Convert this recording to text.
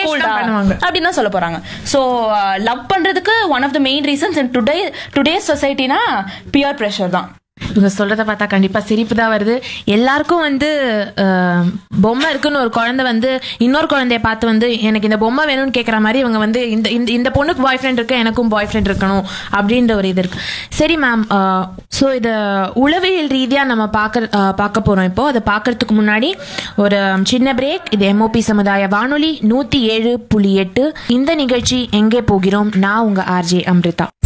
Hold தான் ஆ. பண்ணுவாங்க. அப்படின்னு தான் சொல்ல போறாங்க ஸோ லவ் பண்றதுக்கு one of the main reasons in today today சொசைட்டினா பியர் ப்ரெஷர் தான் இவங்க சொல்றத பார்த்தா கண்டிப்பா சிரிப்பு தான் வருது எல்லாருக்கும் வந்து அஹ், பொம்மை இருக்குன்னு ஒரு குழந்தை வந்து இன்னொரு குழந்தைய பார்த்து வந்து எனக்கு இந்த பொம்மை வேணும்னு கேட்குற மாதிரி இவங்க வந்து இந்த இந்த இந்த பொண்ணுக்கு பாய் ஃப்ரெண்ட் இருக்கு எனக்கும் பாய் ஃப்ரெண்ட் இருக்கணும் அப்படின்ற ஒரு இது இருக்கு சரி மேம் ஸோ இதை உளவியல் ரீதியாக நம்ம பார்க்க அஹ், பார்க்க போறோம் இப்போ அதை பார்க்கறதுக்கு முன்னாடி ஒரு சின்ன பிரேக் இது எம்ஓபி சமுதாய வானொலி நூற்றி ஏழு புள்ளி எட்டு இந்த நிகழ்ச்சி எங்கே போகிறோம் நான் உங்க ஆர்ஜே அம்ரிதா